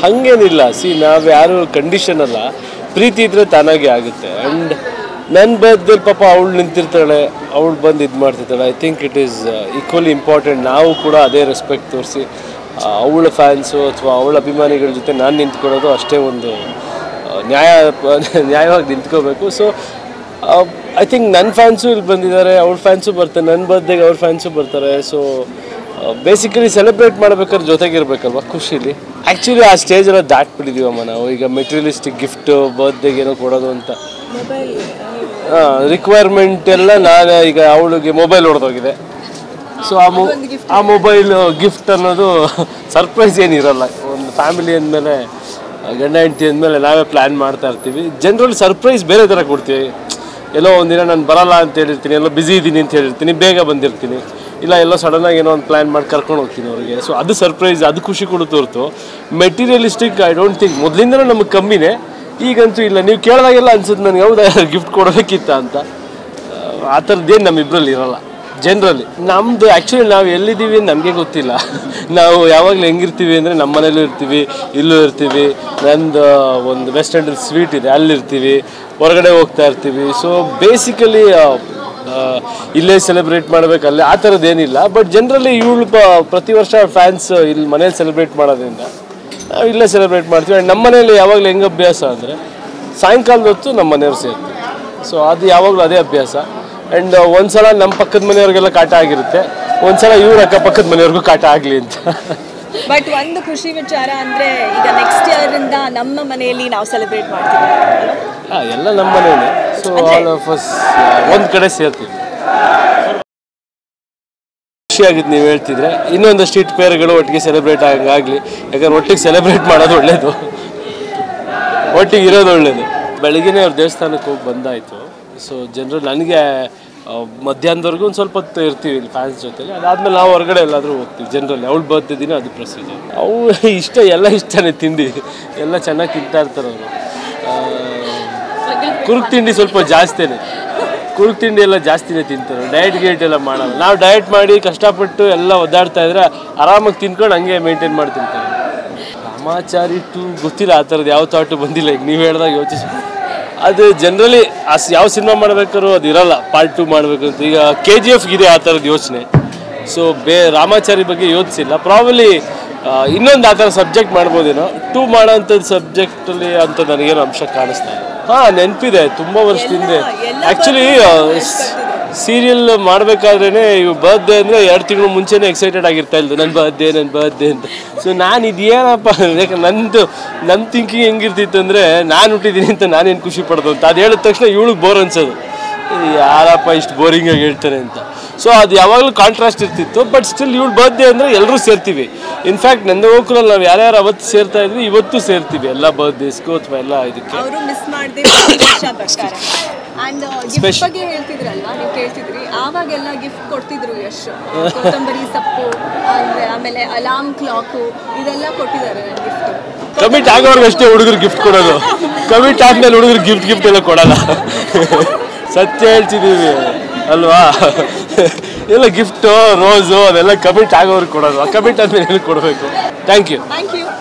ಹಂಗೇನಿಲ್ಲ ಸಿ ನಾವು ಯಾರು ಕಂಡೀಷನ್ ಅಲ್ಲ ಪ್ರೀತಿ ಇದ್ರೆ ತಾನಾಗೆ ಆಗುತ್ತೆ ಆ್ಯಂಡ್ ನನ್ನ ಬರ್ದಲ್ಲಿ ಪಾಪ ಅವಳು ನಿಂತಿರ್ತಾಳೆ ಅವಳು ಬಂದು ಇದು ಮಾಡ್ತಿರ್ತಾಳೆ I think it is equally important ನಾವು ಕೂಡ ಅದೇ ರೆಸ್ಪೆಕ್ಟ್ ತೋರಿಸಿ ಅವಳ ಫ್ಯಾನ್ಸು ಅಥವಾ ಅವಳ ಅಭಿಮಾನಿಗಳ ಜೊತೆ ನಾನು ನಿಂತ್ಕೊಳ್ಳೋದು ಅಷ್ಟೇ ಒಂದು ಆ, ನ್ಯಾಯ ನ್ಯಾಯವಾಗಿ ನಿಂತ್ಕೋಬೇಕು ಸೊ ಐ ಥಿಂಕ್ ನನ್ನ ಫ್ಯಾನ್ಸು ಇಲ್ಲಿ ಬಂದಿದ್ದಾರೆ ಅವ್ರ ಫ್ಯಾನ್ಸು ಬರ್ತಾರೆ ನನ್ನ ಬರ್ತ್ಡೇಗೆ ಅವ್ರ ಫ್ಯಾನ್ಸು ಬರ್ತಾರೆ ಸೊ ಬೇಸಿಕಲಿ ಸೆಲೆಬ್ರೇಟ್ ಮಾಡ್ಬೇಕಾದ್ರೆ ಜೊತೆಗಿರ್ಬೇಕಲ್ವ ಖುಷಿಲಿ ಆ್ಯಕ್ಚುಲಿ ಆ ಸ್ಟೇಜೆಲ್ಲ ದಾಟ್ಬಿಟ್ಟಿದ್ದೀವಮ್ಮ ನಾವು ಈಗ ಮೆಟೀರಿಯಲಿಸ್ಟಿಕ್ ಗಿಫ್ಟ್ ಬರ್ತ್ಡೇಗೆ ಏನೋ ಕೊಡೋದು ಅಂತ ರಿಕ್ವೈರ್ಮೆಂಟ್ ಎಲ್ಲ ನಾನು ಈಗ ಅವಳಿಗೆ ಮೊಬೈಲ್ ಹೊಡೆದೋಗಿದೆ ಸೊ ಆ ಮೊ ಆ ಮೊಬೈಲ್ ಗಿಫ್ಟ್ ಅನ್ನೋದು ಸರ್ಪ್ರೈಸ್ ಏನಿರಲ್ಲ ಒಂದು ಫ್ಯಾಮಿಲಿ ಅಂದಮೇಲೆ ಗಂಡ ಹೆಂಡತಿ ಅಂದಮೇಲೆ ನಾವೇ ಪ್ಲ್ಯಾನ್ ಮಾಡ್ತಾ ಇರ್ತೀವಿ ಜನರಲ್ ಸರ್ಪ್ರೈಸ್ ಬೇರೆ ಥರ ಕೊಡ್ತೀವಿ ಎಲ್ಲೋ ಒಂದಿನ ನಾನು ಬರಲ್ಲ ಅಂತ ಹೇಳಿರ್ತೀನಿ ಎಲ್ಲೋ ಬ್ಯುಸಿ ಇದ್ದೀನಿ ಅಂತ ಹೇಳಿರ್ತೀನಿ ಬೇಗ ಬಂದಿರ್ತೀನಿ ಇಲ್ಲ ಎಲ್ಲೋ ಸಡನ್ನಾಗಿ ಏನೋ ಒಂದು ಪ್ಲ್ಯಾನ್ ಮಾಡಿ ಕರ್ಕೊಂಡು ಹೋಗ್ತೀನಿ ಅವರಿಗೆ ಸೊ ಅದು ಸರ್ಪ್ರೈಸ್ ಅದು ಖುಷಿ ಕೊಡುತ್ತೆ ಹೊರತು ಮೆಟೀರಿಯಲಿಸ್ಟಿಕ್ ಐ ಡೋಂಟ್ ಥಿಂಕ್ ಮೊದಲಿಂದನೂ ನಮಗೆ ಕಮ್ಮಿನೇ ಈಗಂತೂ ಇಲ್ಲ ನೀವು ಕೇಳಿದಾಗೆಲ್ಲ ಅನ್ಸುತ್ತೆ ನನಗೆ ಹೌದಾ ಗಿಫ್ಟ್ ಕೊಡಬೇಕಿತ್ತ ಅಂತ ಆ ಥರದ್ದೇನು ನಮ್ಮಿಬ್ಬರಲ್ಲಿ ಇರಲ್ಲ ಜನರಲಿ ನಮ್ಮದು ಆ್ಯಕ್ಚುಲಿ ನಾವು ಎಲ್ಲಿದ್ದೀವಿ ನಮಗೆ ಗೊತ್ತಿಲ್ಲ ನಾವು ಯಾವಾಗಲೂ ಹೆಂಗಿರ್ತೀವಿ ಅಂದರೆ ನಮ್ಮ ಮನೇಲೂ ಇರ್ತೀವಿ ಇಲ್ಲೂ ಇರ್ತೀವಿ ನಂದು ಒಂದು ವೆಸ್ಟ್ ಎಂಡ್ ಸ್ವೀಟ್ ಇದೆ ಅಲ್ಲಿರ್ತೀವಿ ಹೊರಗಡೆ ಹೋಗ್ತಾ ಇರ್ತೀವಿ ಸೊ ಬೇಸಿಕಲಿ ಇಲ್ಲೇ ಸೆಲೆಬ್ರೇಟ್ ಮಾಡ್ಬೇಕು ಅಲ್ಲೇ ಆ ಥರದ್ದು ಏನಿಲ್ಲ ಬಟ್ ಜನರಲಿ ಇವಳು ಪ್ರತಿ ವರ್ಷ ಫ್ಯಾನ್ಸ್ ಇಲ್ಲಿ ಮನೇಲಿ ಸೆಲೆಬ್ರೇಟ್ ಮಾಡೋದ್ರಿಂದ ನಾವು ಇಲ್ಲೇ ಸೆಲೆಬ್ರೇಟ್ ಮಾಡ್ತೀವಿ ಆ್ಯಂಡ್ ನಮ್ಮ ಮನೇಲಿ ಯಾವಾಗಲೂ ಹೆಂಗೆ ಅಭ್ಯಾಸ ಅಂದರೆ ಸಾಯಂಕಾಲದ ಹೊತ್ತು ನಮ್ಮ ಮನೆಯವ್ರು ಸೇರ್ತೀವಿ ಸೊ ಅದು ಯಾವಾಗಲೂ ಅದೇ ಅಭ್ಯಾಸ ಆ್ಯಂಡ್ ಒಂದ್ಸಲ ನಮ್ಮ ಪಕ್ಕದ ಮನೆಯವ್ರಿಗೆಲ್ಲ ಕಾಟ ಆಗಿರುತ್ತೆ ಒಂದ್ಸಲ ಇವ್ರ ಅಕ್ಕಪಕ್ಕದ ಮನೆಯವ್ರಿಗೂ ಕಾಟ ಆಗಲಿ ಅಂತ ಬಟ್ ಒಂದು ಖುಷಿ ವಿಚಾರ ಅಂದ್ರೆ ಈಗ ನೆಕ್ಸ್ಟ್ ಇಯರ್ ಇಂದ ನಮ್ಮ ಮನೆಯಲ್ಲಿ ನಾವು ಸೆಲೆಬ್ರೇಟ್ ಮಾಡ್ತೀವಿ ಅಲ್ವಾ? ಹಾಂ ಎಲ್ಲ ನಮ್ಮ ಮನೇನೆ ಸೊ ಆಲ್ ಆಫ್ ಅಸ್ ಒಂದು ಕಡೆ ಸೇರ್ತೀವಿ ಖುಷಿಯಾಗಿದ್ದು ನೀವು ಹೇಳ್ತಿದ್ರೆ ಇನ್ನೊಂದಷ್ಟು ಇಟ್ ಪೇರ್ಗಳು ಒಟ್ಟಿಗೆ ಸೆಲೆಬ್ರೇಟ್ ಆಗಂಗಾಗಲಿ ಯಾಕಂದ್ರೆ ಒಟ್ಟಿಗೆ ಸೆಲೆಬ್ರೇಟ್ ಮಾಡೋದು ಒಳ್ಳೇದು ಒಟ್ಟಿಗೆ ಇರೋದು ಒಳ್ಳೇದು ಬೆಳಗ್ಗೆನೇ ಅವ್ರ ದೇವಸ್ಥಾನಕ್ಕೆ ಹೋಗಿ ಬಂದಾಯಿತು ಸೊ ಜನರು ನನಗೆ ಆ, ಮಧ್ಯಾಹ್ನದವರೆಗೂ ಒಂದು ಸ್ವಲ್ಪ ಹೊತ್ತು ಇರ್ತೀವಿ ಇಲ್ಲಿ ಫ್ಯಾನ್ಸ್ ಜೊತೆಲಿ ಅದಾದ್ಮೇಲೆ ನಾವು ಹೊರಗಡೆ ಎಲ್ಲಾದರೂ ಹೋಗ್ತೀವಿ ಜನರಲ್ಲಿ ಅವಳು ಬರ್ತಿದ್ದ ದಿನ ಅದು ಪ್ರೊಸೀಜರ್ ಅವು ಇಷ್ಟ ಎಲ್ಲ ಇಷ್ಟನೇ ತಿಂಡಿ ಎಲ್ಲ ಚೆನ್ನಾಗಿ ತಿಂತಾ ಇರ್ತಾರೆ ಅವರು ಕುರುಕ್ ತಿಂಡಿ ಸ್ವಲ್ಪ ಜಾಸ್ತಿನೇ ಕುರುಕ್ ತಿಂಡಿ ಎಲ್ಲ ಜಾಸ್ತಿನೇ ತಿಂತಾರೆ ಡಯಟ್ ಗೇಟ್ ಎಲ್ಲ ಮಾಡಲ್ಲ ನಾವು ಡಯಟ್ ಮಾಡಿ ಕಷ್ಟಪಟ್ಟು ಎಲ್ಲ ಒದ್ದಾಡ್ತಾ ಇದ್ರೆ ಆರಾಮಾಗಿ ತಿನ್ಕೊಂಡು ಹಂಗೆ ಮೇಂಟೈನ್ ಮಾಡಿ ತಿಂತಾರೆ ರಾಮಾಚಾರಿ ಟು ಗೊತ್ತಿಲ್ಲ ಆ ಥರದ್ದು ಯಾವ ಥಾಟು ಬಂದಿಲ್ಲ ಈಗ ನೀವು ಹೇಳ್ದಾಗ ಯೋಚಿಸಿ ಅದು ಜನರಲಿ ಅಸ್ ಯಾವ ಸಿನಿಮಾ ಮಾಡ್ಬೇಕಾದ್ರು ಅದು ಇರಲ್ಲ ಪಾರ್ಟ್ ಟು ಮಾಡಬೇಕು ಅಂತ ಈಗ ಕೆ ಜಿ ಎಫ್ಗಿದೆ ಆ ಥರದ್ದು ಯೋಚನೆ ಸೊ ಬೇ ರಾಮಾಚಾರಿ ಬಗ್ಗೆ ಯೋಚಿಸಿಲ್ಲ ಪ್ರಾಬಲಿ ಇನ್ನೊಂದು ಆ ಥರ ಸಬ್ಜೆಕ್ಟ್ ಮಾಡ್ಬೋದೇನೋ ಟೂ ಮಾಡೋಂಥದ್ದು ಸಬ್ಜೆಕ್ಟಲ್ಲಿ ಅಂತ ನನಗೇನು ಅಂಶ ಕಾಣಿಸ್ತಾ ಇಲ್ಲ ಹಾಂ ನೆನಪಿದೆ ತುಂಬ ವರ್ಷದಿಂದ ಎಲ್ಲ ಆ್ಯಕ್ಚುಲಿ ಸೀರಿಯಲ್ ಮಾಡಬೇಕಾದ್ರೇ ಇವು ಬರ್ತ್ಡೇ ಅಂದರೆ ಎರಡು ತಿಂಗಳು ಮುಂಚೆನೇ ಎಕ್ಸೈಟೆಡ್ ಆಗಿರ್ತಾ ಇಲ್ದು ನನ್ನ ಬರ್ತ್ಡೇ ನನ್ನ ಬರ್ತ್ಡೇ ಅಂತ ಸೊ ನಾನು ಇದೇನಪ್ಪ ಯಾಕೆ ನಂದು ನನ್ನ ಥಿಂಕಿಂಗ್ ಹೆಂಗಿರ್ತಿತ್ತು ಅಂದರೆ ನಾನು ಹುಟ್ಟಿದ್ದೀನಿ ಅಂತ ನಾನೇನು ಖುಷಿ ಪಡೋದು ಅಂತ ಅದು ಹೇಳಿದ ತಕ್ಷಣ ಇವಳಿಗೆ ಬೋರ್ ಅನ್ಸೋದು ಈ ಯಾರಪ್ಪ ಇಷ್ಟು ಬೋರಿಂಗಾಗಿ ಹೇಳ್ತಾರೆ ಅಂತ ಸೊ ಅದು ಯಾವಾಗಲೂ ಕಾಂಟ್ರಾಸ್ಟ್ ಇರ್ತಿತ್ತು ಬಟ್ ಸ್ಟಿಲ್ ಇವಳು ಬರ್ತ್ಡೇ ಅಂದರೆ ಎಲ್ಲರೂ ಸೇರ್ತೀವಿ ಇನ್ಫ್ಯಾಕ್ಟ್ ನನ್ನ ಹೋಗ್ರಲ್ಲಿ ನಾವು ಯಾರ್ಯಾರು ಅವತ್ತು ಸೇರ್ತಾ ಇದ್ವಿ ಇವತ್ತು ಸೇರ್ತೀವಿ ಎಲ್ಲ ಬರ್ತ್ಡೇಸ್ಗೂ ಅಥವಾ ಎಲ್ಲ ಇದಕ್ಕೆ ಅವರು ಮಿಸ್ ಮಾಡದೆ ವರ್ಷ ಬರ್ತಾರೆ ಅಂಡ್ ಗಿಫ್ಟ್ ಬಗ್ಗೆ ಹೇಳ್ತಿದ್ರಲ್ವಾ ನೀವು ಕೇಳ್ತಿದ್ರಿ ಆವಾಗೆಲ್ಲ ಗಿಫ್ಟ್ ಕೊಡ್ತಿದ್ರು ಯಶ್ ಕೊತ್ತಂಬರಿ ಸೊಪ್ಪು ಅಂದ್ರೆ ಆಮೇಲೆ ಅಲಾರ್ಮ್ ಕ್ಲಾಕು ಇದೆಲ್ಲ ಕೊಟ್ಟಿದ್ದಾರೆ ನನ್ನ ಗಿಫ್ಟ್ ಕಮಿಟ್ ಆಗೋರ್ಗೆ ಅಷ್ಟೇ ಹುಡುಗರು ಗಿಫ್ಟ್ ಕೊಡೋದು ಕಮಿಟ್ ಆದ್ಮೇಲೆ ಹುಡುಗರು ಗಿಫ್ಟ್ ಗಿಫ್ಟ್ ಎಲ್ಲ ಕೊಡಲ್ಲ ಸತ್ಯ ಹೇಳ್ತಿದ್ದೀವಿ ಅಲ್ವಾ ಎಲ್ಲ ಗಿಫ್ಟು ರೋಸು ಅದೆಲ್ಲ ಕಮಿಟ್ ಆಗೋರ್ಗೆ ಕೊಡೋದು ಕಮಿಟ್ ಆದ್ಮೇಲೆ ಏನು ಕೊಡಬೇಕು ಥ್ಯಾಂಕ್ ಯು ಥ್ಯಾಂಕ್ ಯು